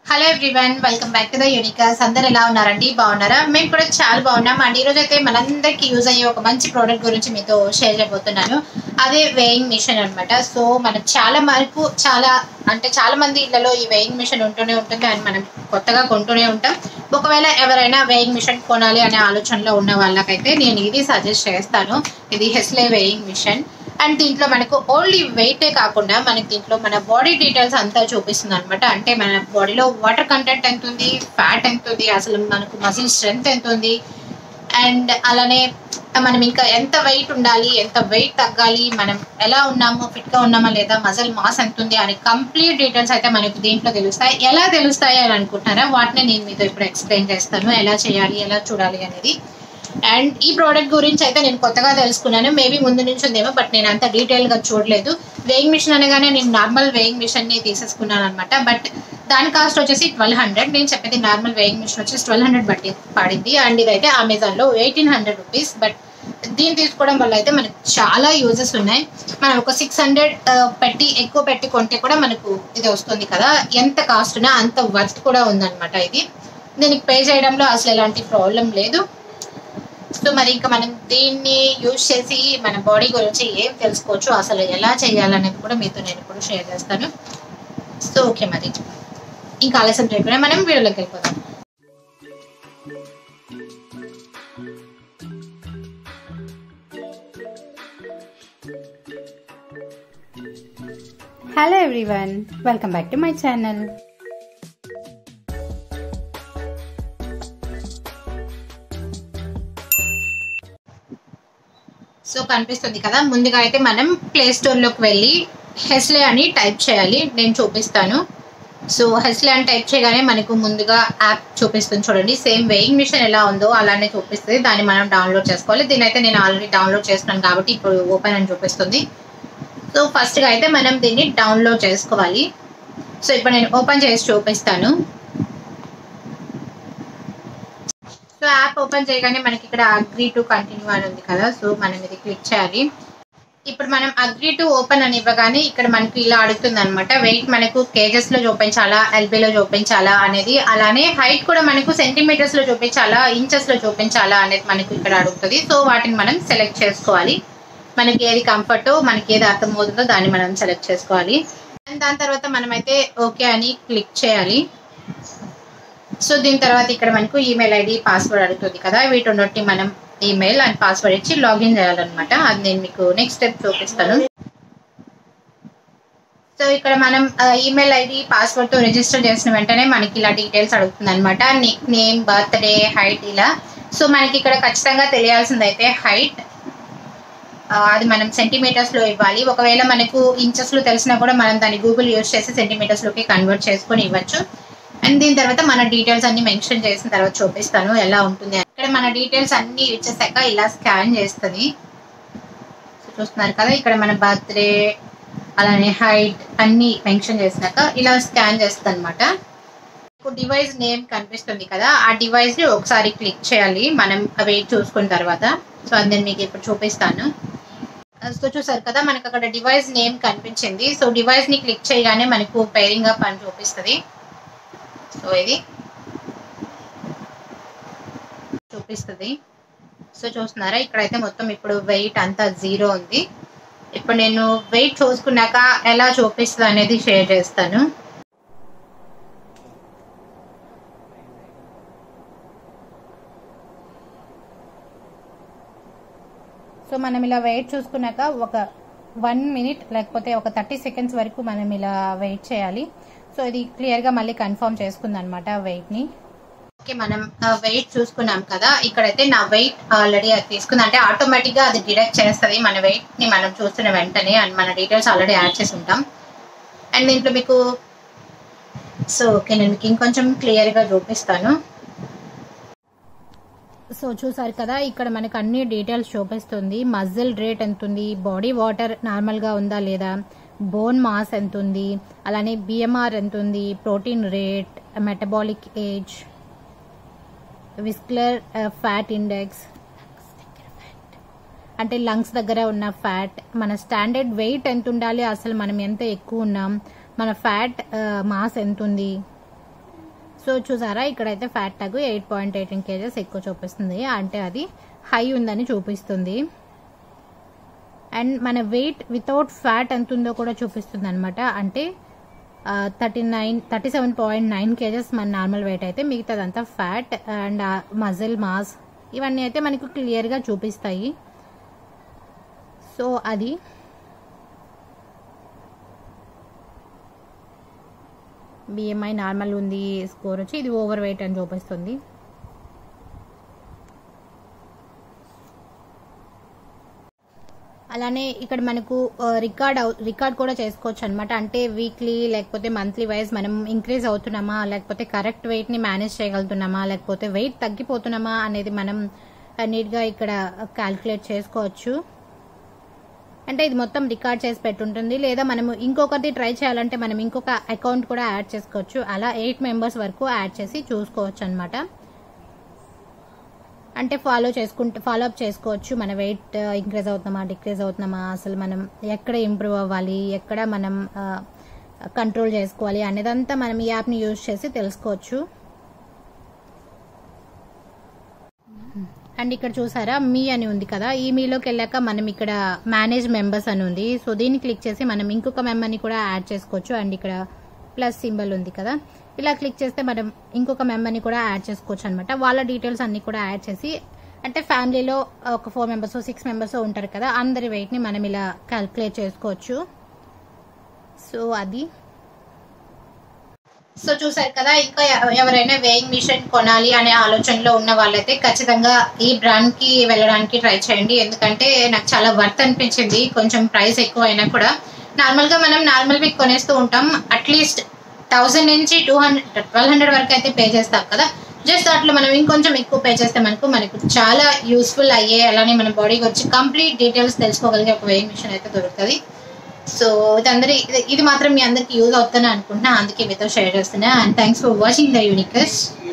Hello everyone welcome back to the యూనికాస్ అందరు ఎలా ఉన్నారండి బాగున్నారా మేము కూడా చాలా బాగున్నాం అండ్ ఈరోజు అయితే మనందరికీ యూజ్ అయ్యే ఒక మంచి ప్రోడక్ట్ గురించి మీతో షేర్ చేయబోతున్నాను అదే వేయింగ్ మిషన్ అన్నమాట సో మనకు చాలా వరకు చాలా అంటే చాలా మంది ఇళ్లలో ఈ వేయింగ్ మిషన్ ఉంటూనే ఉంటుంది అండ్ మనం కొత్తగా కొంటూనే ఉంటాం ఒకవేళ ఎవరైనా వేయింగ్ మిషన్ కొనాలి అనే ఆలోచనలో ఉన్న వాళ్ళకైతే నేను ఇది సజెస్ట్ చేస్తాను ఇది హెస్లే వేయింగ్ మిషన్ అండ్ దీంట్లో మనకు ఓన్లీ వెయిటే కాకుండా మనకి దీంట్లో మన బాడీ డీటెయిల్స్ అంతా చూపిస్తుంది అనమాట అంటే మన బాడీలో వాటర్ కంటెంట్ ఎంత ఉంది ఫ్యాట్ ఎంత ఉంది అసలు మనకు మజిల్ స్ట్రెంగ్త్ ఎంత ఉంది అండ్ అలానే మనం ఇంకా ఎంత వెయిట్ ఉండాలి ఎంత వెయిట్ తగ్గాలి మనం ఎలా ఉన్నాము ఫిట్ గా ఉన్నామా లేదా మజిల్ మాస్ ఎంత ఉంది అని కంప్లీట్ డీటెయిల్స్ అయితే మనకు దీంట్లో తెలుస్తాయి ఎలా తెలుస్తాయి అని అనుకుంటున్నారా వాటిని నేను మీతో ఇప్పుడు ఎక్స్ప్లెయిన్ చేస్తాను ఎలా చేయాలి ఎలా చూడాలి అనేది అండ్ ఈ ప్రోడక్ట్ గురించి అయితే నేను కొత్తగా తెలుసుకున్నాను మేబీ ముందు నుంచి ఉందేమో బట్ నేను అంత డీటెయిల్ గా చూడలేదు వేయింగ్ మిషన్ అనగానే నేను నార్మల్ వేయింగ్ మిషన్ ని తీసేసుకున్నాను అనమాట బట్ దాని కాస్ట్ వచ్చేసి ట్వెల్వ్ హండ్రెడ్ నేను చెప్పేది నార్మల్ వేయింగ్ మిషన్ వచ్చేసి ట్వెల్వ్ హండ్రెడ్ బట్టి పడింది అండ్ ఇదైతే అమెజాన్ లో ఎయిటీన్ హండ్రెడ్ రూపీస్ బట్ దీన్ని తీసుకోవడం వల్ల అయితే మనకు చాలా యూజెస్ ఉన్నాయి మనం ఒక సిక్స్ హండ్రెడ్ పెట్టి ఎక్కువ పెట్టి కొంటే కూడా మనకు ఇది వస్తుంది కదా ఎంత కాస్ట్ ఉన్నా అంత వర్త్ కూడా ఉందన్నమాట ఇది దీనికి పే చేయడంలో అసలు ఎలాంటి ప్రాబ్లం లేదు సో మరి ఇంకా మనం దీన్ని యూజ్ చేసి మన బాడీ గురించి ఏం తెలుసుకోవచ్చు అసలు ఎలా చేయాలనేది కూడా మీతో నేను ఇప్పుడు షేర్ చేస్తాను సో ఓకే మరి ఇంకా ఆలస్యం చేయకుండా మనం వీడియోలోకి వెళ్ళిపోదాం Hello everyone, welcome back to my channel. So కనిపిస్తుంది కదా ముందుగా అయితే మనం ప్లే స్టోర్లోకి వెళ్ళి హెస్లే అని టైప్ చేయాలి నేను చూపిస్తాను సో హెస్లే అని టైప్ చేయగానే మనకు ముందుగా యాప్ చూపిస్తుంది చూడండి సేమ్ వెయింగ్ మిషన్ ఎలా ఉందో అలానే చూపిస్తుంది దాన్ని మనం డౌన్లోడ్ చేసుకోవాలి దీని అయితే నేను ఆల్రెడీ డౌన్లోడ్ చేస్తున్నాను కాబట్టి ఇప్పుడు ఓపెన్ అని చూపిస్తుంది సో ఫస్ట్గా అయితే మనం దీన్ని డౌన్లోడ్ చేసుకోవాలి సో ఇప్పుడు నేను ఓపెన్ చేసి చూపిస్తాను సో యాప్ ఓపెన్ చేయగానే మనకి ఇక్కడ అగ్రీ టు కంటిన్యూ అని ఉంది కదా సో మనం ఇది క్లిక్ చేయాలి ఇప్పుడు మనం అగ్రీ టు ఓపెన్ అని ఇవ్వగానే ఇక్కడ మనకి ఇలా అడుగుతుంది అనమాట వెయిట్ మనకు కేజెస్ లో చూపించాలా ఎల్బీలో చూపించాలా అనేది అలానే హైట్ కూడా మనకు సెంటీమీటర్స్ లో చూపించాలా ఇంచెస్ లో చూపించాలా అనేది మనకు ఇక్కడ అడుగుతుంది సో వాటిని మనం సెలెక్ట్ చేసుకోవాలి మనకి ఏది కంఫర్ట్ మనకి ఏది అర్థమవుతుందో దాన్ని మనం సెలెక్ట్ చేసుకోవాలి అండ్ దాని తర్వాత మనమైతే ఓకే అని క్లిక్ చేయాలి సో దీని తర్వాత ఇక్కడ మనకు ఈమెయిల్ ఐడి పాస్వర్డ్ అడుగుతుంది కదా వీటి మనం ఈమెయిల్ అండ్ పాస్వర్డ్ ఇచ్చి లాగిన్ చేయాలన్నమాట అది నేను మీకు నెక్స్ట్ స్టెప్ చూపిస్తాను సో ఇక్కడ మనం ఈమెయిల్ ఐడి పాస్వర్డ్ తో రిజిస్టర్ చేసిన వెంటనే మనకి ఇలా డీటెయిల్స్ అడుగుతుంది అనమాట నిక్ నేమ్ బర్త్డే హైట్ ఇలా సో మనకి ఇక్కడ ఖచ్చితంగా తెలియాల్సింది అయితే హైట్ అది మనం సెంటీమీటర్స్ లో ఇవ్వాలి ఒకవేళ మనకు ఇంచెస్ లో తెలిసినా కూడా మనం దాన్ని గూగుల్ యూజ్ చేసి సెంటీమీటర్స్ లోకి కన్వర్ట్ చేసుకొని ఇవ్వచ్చు అండ్ దీని తర్వాత మన డీటెయిల్స్ అన్ని మెన్షన్ చేసిన తర్వాత చూపిస్తాను ఎలా ఉంటుంది ఇక్కడ మన డీటెయిల్స్ అన్ని ఇచ్చేసాక ఇలా స్కాన్ చేస్తుంది చూస్తున్నారు కదా ఇక్కడ మన బర్త్డే అలానే హైట్ అన్ని మెన్షన్ చేసినాక ఇలా స్కాన్ చేస్తుంది అనమాట డివైస్ నేమ్ కనిపిస్తుంది కదా ఆ డివైస్ ని ఒకసారి క్లిక్ చేయాలి మనం అవి చూసుకున్న తర్వాత సో అది నేను మీకు ఇప్పుడు చూపిస్తాను సో చూసారు కదా మనకు అక్కడ డివైస్ నేమ్ కనిపించింది సో డివైస్ ని క్లిక్ చేయగానే మనకు పేరింగ్ అప్ అని చూపిస్తుంది సో ఇది చూపిస్తుంది సో చూస్తున్నారా ఇక్కడైతే మొత్తం ఇప్పుడు వెయిట్ అంతా జీరో ఉంది ఇప్పుడు నేను వెయిట్ చూసుకున్నాక ఎలా చూపిస్తుంది అనేది షేర్ చేస్తాను సో మనం ఇలా వెయిట్ చూసుకున్నాక ఒక వన్ మినిట్ లేకపోతే ఒక థర్టీ సెకండ్స్ వరకు మనం ఇలా వెయిట్ చేయాలి సో ఇది క్లియర్గా మళ్ళీ కన్ఫర్మ్ చేసుకుంది అనమాట వెయిట్ని ఓకే మనం వెయిట్ చూసుకున్నాం కదా ఇక్కడైతే నా వెయిట్ ఆల్రెడీ అది తీసుకుంది అంటే ఆటోమేటిక్గా అది డిడక్ట్ చేస్తుంది మన వెయిట్ని మనం చూస్తున్న వెంటనే అండ్ మన డీటెయిల్స్ ఆల్రెడీ యాడ్ చేసి ఉంటాం అండ్ దీంట్లో మీకు సో ఓకే నేను మీకు ఇంకొంచెం క్లియర్గా చూపిస్తాను సో చూసారు కదా ఇక్కడ మనకు అన్ని డీటెయిల్స్ చూపిస్తుంది మజిల్ రేట్ ఎంత ఉంది బాడీ వాటర్ నార్మల్గా ఉందా లేదా బోన్ మాస్ ఎంత ఉంది అలానే బిఎంఆర్ ఎంత ఉంది protein rate metabolic age visceral fat index అంటే లంగ్స్ దగ్గర ఉన్న ఫ్యాట్ మన స్టాండర్డ్ వెయిట్ ఎంత ఉండాలి అసలు మనం ఎంత ఎక్కువ ఉన్నాం మన ఫ్యాట్ మాస్ ఎంత ఉంది సో చూసారా ఇక్కడైతే fat tag eight point eighteen kgs ఎక్కువ చూపిస్తుంది అంటే అది హై ఉందని చూపిస్తుంది అండ్ మన వెయిట్ వితౌట్ ఫ్యాట్ ఎంత ఉందో కూడా చూపిస్తుంది అనమాట అంటే thirty nine thirty seven point nine kgs మన నార్మల్ వెయిట్ అయితే మిగతాదంతా ఫ్యాట్ అండ్ మజిల్ మాస్ ఇవన్నీ అయితే మనకు క్లియర్గా చూపిస్తాయి సో అది బిఎంఐ నార్మల్ ఉంది స్కోర్ వచ్చి ఇది ఓవర్ వెయిట్ అని చూపిస్తుంది అలానే ఇక్కడ మనకు రికార్డ్ రికార్డ్ కూడా చేసుకోవచ్చు అనమాట అంటే వీక్లీ లేకపోతే మంత్లీ వైజ్ మనం ఇంక్రీజ్ అవుతున్నామా లేకపోతే కరెక్ట్ వెయిట్ ని మేనేజ్ చేయగలుగుతున్నామా లేకపోతే వెయిట్ తగ్గిపోతున్నామా అనేది మనం నీట్ గా ఇక్కడ క్యాల్కులేట్ చేసుకోవచ్చు అంటే ఇది మొత్తం రికార్డ్ చేసి పెట్టుంటుంది లేదా మనము ఇంకొకటి ట్రై చేయాలంటే మనం ఇంకొక అకౌంట్ కూడా యాడ్ చేసుకోవచ్చు అలా ఎయిట్ మెంబర్స్ వరకు యాడ్ చేసి చూసుకోవచ్చు అనమాట అంటే ఫాలో చేసుకుంటే ఫాలో అప్ చేసుకోవచ్చు మన వెయిట్ ఇంక్రీజ్ అవుతున్నామా డిక్రీజ్ అవుతున్నామా అసలు మనం ఎక్కడ ఇంప్రూవ్ అవ్వాలి ఎక్కడ మనం కంట్రోల్ చేసుకోవాలి అనేదంతా మనం ఈ యాప్ని యూజ్ చేసి తెలుసుకోవచ్చు అండ్ ఇక్కడ చూసారా మీ అని ఉంది కదా ఈ మీలోకి వెళ్ళాక మనం ఇక్కడ మేనేజ్ మెంబర్స్ అని ఉంది సో దీన్ని క్లిక్ చేసి మనం ఇంకొక మెంబర్ని కూడా యాడ్ చేసుకోవచ్చు అండ్ ఇక్కడ ప్లస్ సింబల్ ఉంది కదా ఇలా క్లిక్ చేస్తే మనం ఇంకొక మెంబర్ని కూడా యాడ్ చేసుకోవచ్చు అనమాట వాళ్ళ డీటెయిల్స్ అన్ని కూడా యాడ్ చేసి అంటే ఫ్యామిలీలో ఒక ఫోర్ మెంబర్స్ సిక్స్ మెంబర్స్ ఉంటారు కదా అందరి వెయిట్ని మనం ఇలా క్యాల్కులేట్ చేసుకోవచ్చు సో అది సో చూసారు కదా ఇంకా ఎవ- ఎవరైనా వేయింగ్ మిషన్ కొనాలి అనే ఆలోచనలో ఉన్న వాళ్ళైతే ఖచ్చితంగా ఈ బ్రాండ్ కి వెళ్ళడానికి ట్రై చేయండి ఎందుకంటే నాకు చాలా వర్త్ అనిపించింది కొంచెం ప్రైస్ ఎక్కువ అయినా కూడా నార్మల్ గా మనం నార్మల్ వి కొనేస్తూ ఉంటాం అట్లీస్ట్ థౌసండ్ నుంచి టూ హండ్రెడ్ ట్వెల్వ్ హండ్రెడ్ వరకు అయితే పే చేస్తాం కదా జస్ట్ దాంట్లో మనం ఇంకొంచెం ఎక్కువ పే చేస్తే మనకు మనకు చాలా యూస్ఫుల్ అయ్యే అలానే మన బాడీకి వచ్చి కంప్లీట్ డీటెయిల్స్ తెలుసుకోగలిగే ఒక వేయింగ్ మిషన్ అయితే దొరుకుతుంది సో ఇది అందరి ఇది- ఇది మాత్రం మీ అందరికి యూజ్ అవుతుందని అనుకుంటున్నా అందుకే మీతో షేర్ చేస్తున్నా and thanks for watching the యూనికస్